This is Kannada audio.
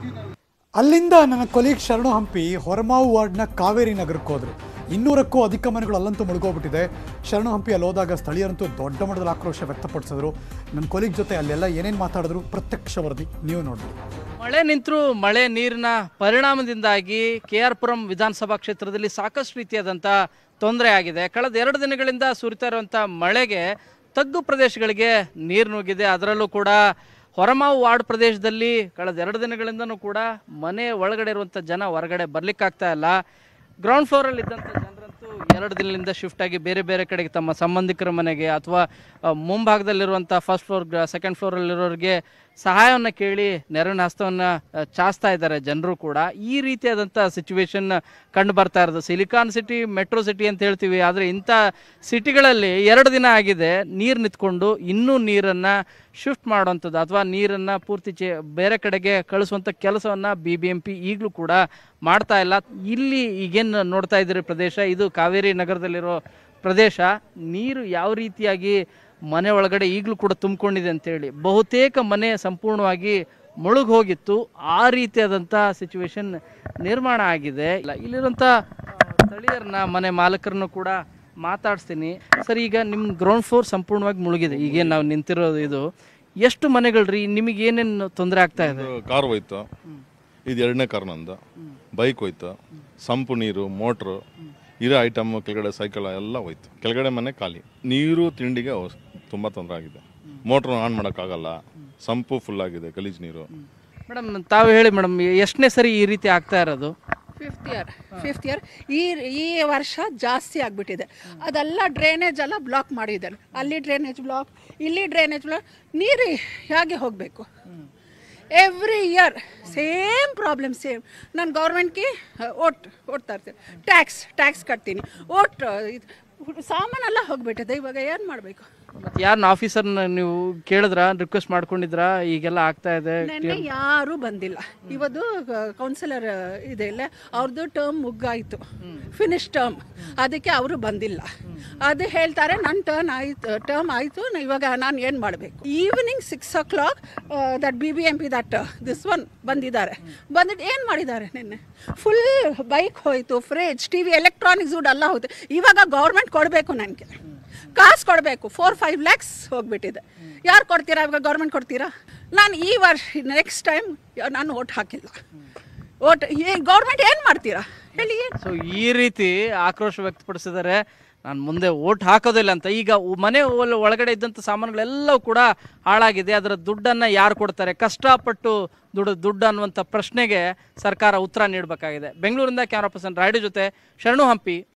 ಅಲ್ಲಿಂದ ನನ್ನ ಕೊಲೀಗ್ ಶರಣು ಹಂಪಿ ಹೊರಮಾವು ವಾರ್ಡ್ನ ಕಾವೇರಿ ನಗರಕ್ಕೆ ಹೋದ್ರು ಇನ್ನೂರಕ್ಕೂ ಅಧಿಕ ಮನೆಗಳು ಅಲ್ಲಂತೂ ಮುಳುಗೋಗ್ಬಿಟ್ಟಿದೆ ಶರಣು ಹಂಪಿ ಅಲ್ಲಿ ಹೋದಾಗ ಸ್ಥಳೀಯರಂತೂ ದೊಡ್ಡ ಮಟ್ಟದಲ್ಲಿ ಆಕ್ರೋಶ ವ್ಯಕ್ತಪಡಿಸಿದ್ರು ನನ್ನ ಕೊಲೀಗ್ ಜೊತೆ ಅಲ್ಲೆಲ್ಲ ಏನೇನು ಮಾತಾಡಿದ್ರು ಪ್ರತ್ಯಕ್ಷ ವರದಿ ನೀವು ನೋಡ್ಬೋದು ಮಳೆ ನಿಂತರೂ ಮಳೆ ನೀರಿನ ಪರಿಣಾಮದಿಂದಾಗಿ ಕೆ ಆರ್ ಪುರಂ ವಿಧಾನಸಭಾ ಕ್ಷೇತ್ರದಲ್ಲಿ ಸಾಕಷ್ಟು ರೀತಿಯಾದಂಥ ತೊಂದರೆ ಆಗಿದೆ ಕಳೆದ ಎರಡು ದಿನಗಳಿಂದ ಸುರಿತಾ ಇರುವಂಥ ಮಳೆಗೆ ತಗ್ಗು ಪ್ರದೇಶಗಳಿಗೆ ನೀರು ನುಗ್ಗಿದೆ ಅದರಲ್ಲೂ ಕೂಡ ಹೊರಮಾವು ವಾರ್ಡ್ ಪ್ರದೇಶದಲ್ಲಿ ಕಳೆದ ಎರಡು ದಿನಗಳಿಂದನೂ ಕೂಡ ಮನೆ ಒಳಗಡೆ ಇರುವಂಥ ಜನ ಹೊರಗಡೆ ಬರ್ಲಿಕ್ಕಾಗ್ತಾ ಇಲ್ಲ ಗ್ರೌಂಡ್ ಫ್ಲೋರಲ್ಲಿ ಇದ್ದಂಥ ಜನರಂತೂ ಎರಡು ದಿನದಿಂದ ಶಿಫ್ಟ್ ಆಗಿ ಬೇರೆ ಬೇರೆ ಕಡೆಗೆ ತಮ್ಮ ಸಂಬಂಧಿಕರ ಮನೆಗೆ ಅಥವಾ ಆ, ಮುಂಭಾಗದಲ್ಲಿರುವಂಥ ಫಸ್ಟ್ ಫ್ಲೋರ್ ಸೆಕೆಂಡ್ ಫ್ಲೋರಲ್ಲಿರೋರಿಗೆ ಸಹಾಯವನ್ನು ಕೇಳಿ ನೆರವಿನ ಹಸ್ತವನ್ನು ಆ, ಚಾಚ್ತಾ ಇದ್ದಾರೆ ಜನರು ಕೂಡ ಈ ರೀತಿಯಾದಂಥ ಸಿಚುವೇಶನ್ ಕಂಡು ಬರ್ತಾ ಇರೋದು ಸಿಲಿಕಾನ್ ಸಿಟಿ ಮೆಟ್ರೋ ಸಿಟಿ ಅಂತ ಹೇಳ್ತೀವಿ ಆದರೆ ಇಂಥ ಸಿಟಿಗಳಲ್ಲಿ ಎರಡು ದಿನ ಆಗಿದೆ ನೀರು ನಿಂತ್ಕೊಂಡು ಇನ್ನೂ ನೀರನ್ನು ಶಿಫ್ಟ್ ಮಾಡುವಂಥದ್ದು ಅಥವಾ ನೀರನ್ನು ಪೂರ್ತಿ ಚೇ ಬೇರೆ ಕಡೆಗೆ ಕಳಿಸುವಂಥ ಕೆಲಸವನ್ನು ಬಿ ಬಿ ಎಂ ಪಿ ಈಗಲೂ ಕೂಡ ಮಾಡ್ತಾ ಇಲ್ಲ ಇಲ್ಲಿ ಈಗೇನು ನೋಡ್ತಾ ಇದ್ದೀರಿ ಪ್ರದೇಶ ಇದು ಕಾವೇರಿ ನಗರದಲ್ಲಿರೋ ಪ್ರದೇಶ ನೀರು ಯಾವ ರೀತಿಯಾಗಿ ಮನೆ ಒಳಗಡೆ ಈಗಲೂ ಕೂಡ ತುಂಬಿಕೊಂಡಿದೆ ಅಂತೇಳಿ ಬಹುತೇಕ ಮನೆ ಸಂಪೂರ್ಣವಾಗಿ ಮುಳುಗ್ ಹೋಗಿತ್ತು ಆ ರೀತಿಯಾದಂಥ ಸಿಚುವೇಶನ್ ನಿರ್ಮಾಣ ಆಗಿದೆ ಇಲ್ಲ ಇಲ್ಲಿರುವಂಥ ಸ್ಥಳೀಯರನ್ನ ಮನೆ ಮಾಲಕರನ್ನು ಕೂಡ ಮಾತಾಡಿಸ್ತೀನಿ ಸರ್ ಈಗ ನಿಮ್ಮ ಗ್ರೌಂಡ್ ಫ್ಲೋರ್ ಸಂಪೂರ್ಣವಾಗಿ ಮುಳುಗಿದೆ ಈಗೇನು ನಾವು ನಿಂತಿರೋದು ಇದು ಎಷ್ಟು ಮನೆಗಳ್ರಿ ನಿಮಗೆ ಏನೇನು ತೊಂದರೆ ಆಗ್ತಾ ಇದೆ ಕಾರ್ ಹೋಯ್ತು ಇದು ಎರಡನೇ ಕಾರ್ ನಂದು ಬೈಕ್ ಹೋಯ್ತು ಸಂಪು ನೀರು ಮೋಟ್ರು ಇರೋ ಐಟಮ್ ಕೆಳಗಡೆ ಸೈಕಲ್ ಎಲ್ಲ ಹೋಯ್ತು ಕೆಳಗಡೆ ಮನೆ ಖಾಲಿ ನೀರು ತಿಂಡಿಗೆ ಅವಸ್- ತುಂಬಾ ತೊಂದರೆ ಆಗಿದೆ ಮೋಟ್ರ್ ಆನ್ ಮಾಡೋಕ್ಕಾಗಲ್ಲ ಸಂಪು ಫುಲ್ ಆಗಿದೆ ಗಲೀಜ್ ನೀರು ಮೇಡಮ್ ತಾವು ಹೇಳಿ ಮೇಡಮ್ ಎಷ್ಟನೇ ಸರಿ ಈ ರೀತಿ ಆಗ್ತಾ ಇರೋದು ಫಿಫ್ತ್ ಇಯರ್ ಫಿಫ್ತ್ ಇಯರ್ ಈ ಈ ವರ್ಷ ಜಾಸ್ತಿ ಆಗಿಬಿಟ್ಟಿದೆ ಅದೆಲ್ಲ ಡ್ರೈನೇಜ್ ಎಲ್ಲ ಬ್ಲಾಕ್ ಮಾಡಿದ್ದಾರೆ ಅಲ್ಲಿ ಡ್ರೈನೇಜ್ ಬ್ಲಾಕ್ ಇಲ್ಲಿ ಡ್ರೈನೇಜ್ ಬ್ಲಾಕ್ ನೀರು ಹೇಗೆ ಹೋಗಬೇಕು every year same problem same ನಾನು ಗೌರ್ಮೆಂಟ್ಗೆ ಓಟ್ ಓಟ್ ತರ್ತೀನಿ ಟ್ಯಾಕ್ಸ್ ಟ್ಯಾಕ್ಸ್ ಕಟ್ತೀನಿ ಓಟ್ ಇದು ಸಾಮಾನೆಲ್ಲ ಹೋಗ್ಬಿಟ್ಟಿದೆ ಇವಾಗ ಏನು ಮಾಡಬೇಕು ಮತ್ತೆ ಯಾರನ್ನ ಆಫೀಸರ್ನ ನೀವು ಕೇಳಿದ್ರ ರಿಕ್ವೆಸ್ಟ್ ಮಾಡ್ಕೊಂಡಿದ್ರಾ ಈಗೆಲ್ಲ ಆಗ್ತಾ ಇದೆ ನೆನ್ನೆ ಯಾರೂ ಬಂದಿಲ್ಲ ಇವತ್ತು ಕೌನ್ಸಿಲರ್ ಇದೆ ಇಲ್ಲ ಅವ್ರದ್ದು ಟರ್ಮ್ ಮುಗ್ಗಾಯಿತು ಫಿನಿಶ್ ಟರ್ಮ್ ಅದಕ್ಕೆ ಅವರು ಬಂದಿಲ್ಲ ಅದು ಹೇಳ್ತಾರೆ ನನ್ನ ಟರ್ನ್ ಆಯ್ತು ಟರ್ಮ್ ಆಯಿತು ಇವಾಗ ನಾನು ಏನು ಮಾಡಬೇಕು evening six o'clock that B B M P that this one ಬಂದಿದ್ದಾರೆ ಬಂದಿಟ್ಟು ಏನು ಮಾಡಿದ್ದಾರೆ ನಿನ್ನೆ ಫುಲ್ ಬೈಕ್ ಹೋಯಿತು ಫ್ರಿಜ್ ಟಿ ವಿ ಎಲೆಕ್ಟ್ರಾನಿಕ್ಸ್ ದುಡ್ಡು ಎಲ್ಲ ಹೋಯ್ತು ಇವಾಗ ಗೌರ್ಮೆಂಟ್ ಕೊಡಬೇಕು ನನಗೆ ಕಾಸು ಕೊಡಬೇಕು ಫೋರ್ ಫೈವ್ ಲ್ಯಾಕ್ಸ್ ಹೋಗ್ಬಿಟ್ಟಿದೆ ಯಾರು ಕೊಡ್ತೀರಾ ಇವಾಗ ಗೌರ್ಮೆಂಟ್ ಕೊಡ್ತೀರಾ ನಾನು ಈ ವರ್ಷ ನೆಕ್ಸ್ಟ್ ಟೈಮ್ ನಾನು ಓಟ್ ಹಾಕಿಲ್ಲ ಓಟ್ ಗೌರ್ಮೆಂಟ್ ಏನು ಮಾಡ್ತೀರಾ ಹೇಳಿ ಏನು ಸೊ ಈ ರೀತಿ ಆಕ್ರೋಶ ವ್ಯಕ್ತಪಡಿಸಿದ್ದಾರೆ ನಾನು ಮುಂದೆ ಓಟ್ ಹಾಕೋದಿಲ್ಲ ಅಂತ ಈಗ ಉ- ಮನೆ ಒಳ- ಒಳಗಡೆ ಇದ್ದಂಥ ಸಾಮಾನುಗಳೆಲ್ಲವೂ ಕೂಡ ಹಾಳಾಗಿದೆ ಅದರ ದುಡ್ಡನ್ನು ಯಾರು ಕೊಡ್ತಾರೆ ಕಷ್ಟಪಟ್ಟು ದುಡ್ಡು ದುಡ್ಡು ಅನ್ನುವಂಥ ಪ್ರಶ್ನೆಗೆ ಸರ್ಕಾರ ಉತ್ತರ ನೀಡಬೇಕಾಗಿದೆ ಬೆಂಗಳೂರಿಂದ ಕ್ಯಾಮರಾ ಪರ್ಸನ್ ರಾಯ್ಡು ಜೊತೆ ಶರಣು ಹಂಪಿ